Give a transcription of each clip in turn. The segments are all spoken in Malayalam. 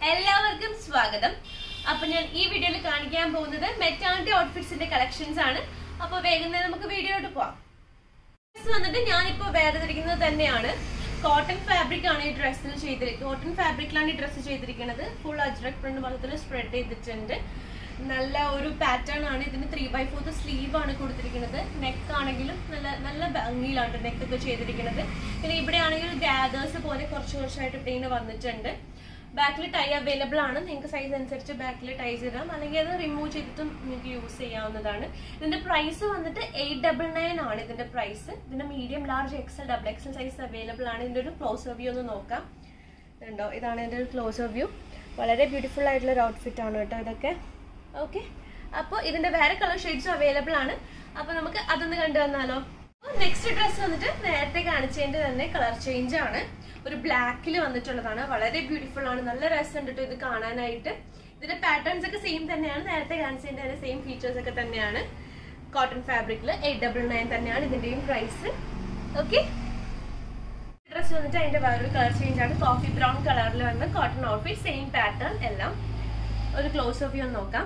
എല്ലാവർക്കും സ്വാഗതം അപ്പൊ ഞാൻ ഈ വീഡിയോയിൽ കാണിക്കാൻ പോകുന്നത് മെറ്റാണിറ്റി ഔട്ട്ഫിറ്റ്സിന്റെ കളക്ഷൻസ് ആണ് അപ്പൊ വേഗം തന്നെ നമുക്ക് വീഡിയോയിലോട്ട് പോവാം ഡ്രസ് വന്നിട്ട് ഞാനിപ്പോ വേർതിരിക്കുന്നത് തന്നെയാണ് കോട്ടൺ ഫാബ്രിക് ആണ് ഈ ഡ്രസ്സിൽ ചെയ്തിരിക്കുന്നത് കോട്ടൺ ഫാബ്രിക്കിലാണ് ഈ ഡ്രസ്സ് ചെയ്തിരിക്കുന്നത് ഫുൾ അജ്രക് പ്രിന്റ് മൊത്തത്തിൽ സ്പ്രെഡ് ചെയ്തിട്ടുണ്ട് നല്ല ഒരു പാറ്റേൺ ആണ് ഇതിന് ത്രീ ബൈ ഫോർത്ത് സ്ലീവ് ആണ് കൊടുത്തിരിക്കുന്നത് നെക്ക് ആണെങ്കിലും നല്ല നല്ല ഭംഗിയിലാണ് നെക്ക് ഒക്കെ ചെയ്തിരിക്കുന്നത് പിന്നെ ഇവിടെ ആണെങ്കിൽ ഗ്യാദേഴ്സ് പോലെ കുറച്ച് കുറച്ചായിട്ട് ഇവിടെ ഇങ്ങനെ വന്നിട്ടുണ്ട് ബാക്കിൽ ടൈ അവൈലബിൾ ആണ് നിങ്ങൾക്ക് സൈസ് അനുസരിച്ച് ബാക്കിൽ ടൈ ചെയ്താം അല്ലെങ്കിൽ അത് റിമൂവ് ചെയ്തിട്ടും നിങ്ങൾക്ക് യൂസ് ചെയ്യാവുന്നതാണ് ഇതിന്റെ പ്രൈസ് വന്നിട്ട് എയ്റ്റ് ഡബിൾ നയൻ ആണ് ഇതിന്റെ പ്രൈസ് ഇതിന്റെ medium large XL double XL size available ആണ് ഇതിന്റെ ഒരു ക്ലോസ് വ്യൂ ഒന്ന് നോക്കാം ഉണ്ടോ ഇതാണ് ഇതിന്റെ ഒരു ക്ലോസ് വ്യൂ വളരെ ബ്യൂട്ടിഫുൾ ആയിട്ടുള്ള ഒരു ഔട്ട്ഫിറ്റ് ആണ് കേട്ടോ ഇതൊക്കെ ഓക്കെ അപ്പോൾ ഇതിന്റെ വേറെ കളർ ഷെയ്ഡ്സും അവൈലബിൾ ആണ് അപ്പോൾ നമുക്ക് അതൊന്ന് കണ്ടു വന്നാലോ നെക്സ്റ്റ് ഡ്രസ്സ് വന്നിട്ട് നേരത്തെ കാണിച്ചതിന്റെ തന്നെ കളർ ചേഞ്ച് ആണ് ഒരു ബ്ലാക്കിൽ വന്നിട്ടുള്ളതാണ് വളരെ ബ്യൂട്ടിഫുൾ ആണ് നല്ല രസമുണ്ട് കേട്ടോ ഇത് കാണാനായിട്ട് ഇതിന്റെ പാറ്റേൺസ് ഒക്കെ സെയിം തന്നെയാണ് നേരത്തെ കാണിച്ചതിന്റെ തന്നെ സെയിം ഫീച്ചേഴ്സ് ഒക്കെ തന്നെയാണ് കോട്ടൺ ഫാബ്രിക്കിൽ എയ്റ്റ് ഡബിൾ നയൻ തന്നെയാണ് ഇതിന്റെയും പ്രൈസ് ഓക്കെ ഡ്രസ് വന്നിട്ട് അതിന്റെ വേറൊരു കളർ ചേഞ്ച് ആണ് കോഫി ബ്രൗൺ കളറിൽ വന്ന കോട്ടൺ ഔട്ട്ഫിറ്റ് സെയിം പാറ്റേൺ എല്ലാം ഒരു ക്ലോസ് ഓഫ് വ്യൂ നോക്കാം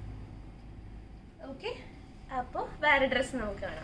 ഓക്കെ അപ്പോൾ വേറെ ഡ്രസ്സ് നമുക്ക് കാണാം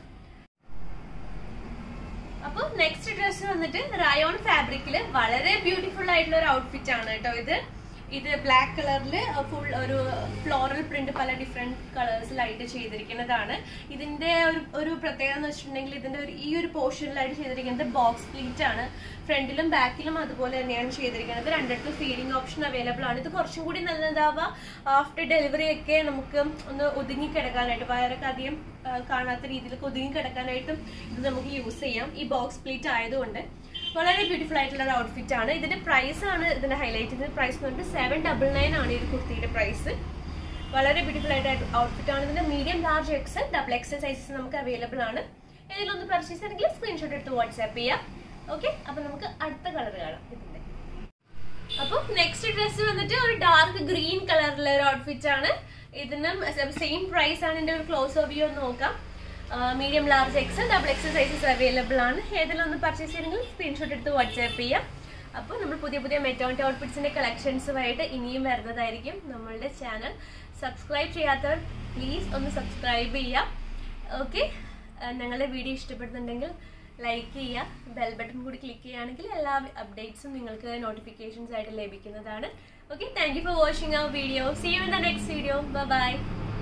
അപ്പോൾ നെക്സ്റ്റ് ഡ്രസ്സ് വന്നിട്ട് റയോൺ ഫാബ്രിക്കിൽ വളരെ ബ്യൂട്ടിഫുൾ ആയിട്ടുള്ള ഒരു ഔട്ട്ഫിറ്റ് ആണ് കേട്ടോ ഇത് ഇത് ബ്ലാക്ക് കളറിൽ ഫുൾ ഒരു ഫ്ലോറൽ പ്രിന്റ് പല ഡിഫറെന്റ് കളേഴ്സിലായിട്ട് ചെയ്തിരിക്കുന്നതാണ് ഇതിന്റെ ഒരു ഒരു പ്രത്യേകത എന്ന് വെച്ചിട്ടുണ്ടെങ്കിൽ ഇതിന്റെ ഒരു ഈ ഒരു പോർഷനിലായിട്ട് ചെയ്തിരിക്കുന്നത് ബോക്സ് പ്ലീറ്റ് ആണ് ഫ്രണ്ടിലും ബാക്കിലും അതുപോലെ തന്നെയാണ് ചെയ്തിരിക്കുന്നത് രണ്ടിടത്തും ഫീഡിംഗ് ഓപ്ഷൻ അവൈലബിൾ ആണ് ഇത് കുറച്ചും കൂടി നല്ലതാവുക ആഫ്റ്റർ ഡെലിവറി ഒക്കെ നമുക്ക് ഒന്ന് ഒതുങ്ങി കിടക്കാനായിട്ട് വയറൊക്കെ അധികം ആ, കാണാത്ത രീതിയിലൊക്കെ ഒതുങ്ങി കിടക്കാനായിട്ടും ഇത് നമുക്ക് യൂസ് ചെയ്യാം ഈ ബോക്സ് പ്ലീറ്റ് ആയതുകൊണ്ട് വളരെ ബ്യൂട്ടിഫുൾ ആയിട്ടുള്ള ഒരു ഔട്ട്ഫിറ്റ് ആണ് ഇതിന്റെ പ്രൈസ് ആണ് ഇതിന്റെ ഹൈലൈറ്റ് ഇതിന്റെ പ്രൈസ് എന്ന് പറഞ്ഞിട്ട് സെവൻ ഡബിൾ നയൻ ആണ് ഈ ഒരു കുർത്തിയുടെ പ്രൈസ് വളരെ ബ്യൂട്ടിഫുൾ ആയിട്ട് ഔട്ട്ഫിറ്റ് ആണ് ഇതിന്റെ medium large XL double XL sizes നമുക്ക് അവൈലബിൾ ആണ് ഇതിലൊന്ന് പർച്ചേസ് ചെയ്യണമെങ്കിൽ സ്ക്രീൻഷോട്ട് എടുത്ത് വാട്സാപ്പ് ചെയ്യാം ഓക്കെ അപ്പൊ നമുക്ക് അടുത്ത കളർ കാണാം ഇതിന്റെ അപ്പൊ നെക്സ്റ്റ് ഡ്രസ് വന്നിട്ട് ഒരു ഡാർക്ക് ഗ്രീൻ കളറിലെ ഒരു ഔട്ട്ഫിറ്റ് ആണ് ഇതിനും സെയിം പ്രൈസ് ആണ് ഇതിന്റെ ഒരു ക്ലോസ് വ്യൂ ഒന്ന് നോക്കാം medium large XL double XL sizes available ആണ് ഏതിലൊന്ന് പർച്ചേസ് ചെയ്യണമെങ്കിൽ സ്ക്രീൻഷോട്ട് എടുത്ത് വാട്സാപ്പ് ചെയ്യാം അപ്പോൾ നമ്മൾ പുതിയ പുതിയ മെറ്റോണിറ്റി ഔട്ട്ഫിറ്റ്സിന്റെ കളക്ഷൻസുമായിട്ട് ഇനിയും വരുന്നതായിരിക്കും നമ്മളുടെ ചാനൽ സബ്സ്ക്രൈബ് ചെയ്യാത്തവർ പ്ലീസ് ഒന്ന് സബ്സ്ക്രൈബ് ചെയ്യാം ഓക്കെ ഞങ്ങളുടെ വീഡിയോ ഇഷ്ടപ്പെടുന്നുണ്ടെങ്കിൽ ലൈക്ക് ചെയ്യുക ബെൽ ബട്ടൺ കൂടി ക്ലിക്ക് ചെയ്യുകയാണെങ്കിൽ എല്ലാ അപ്ഡേറ്റ്സും നിങ്ങൾക്ക് നോട്ടിഫിക്കേഷൻസ് ആയിട്ട് ലഭിക്കുന്നതാണ് okay thank you for watching our video see you in the next video by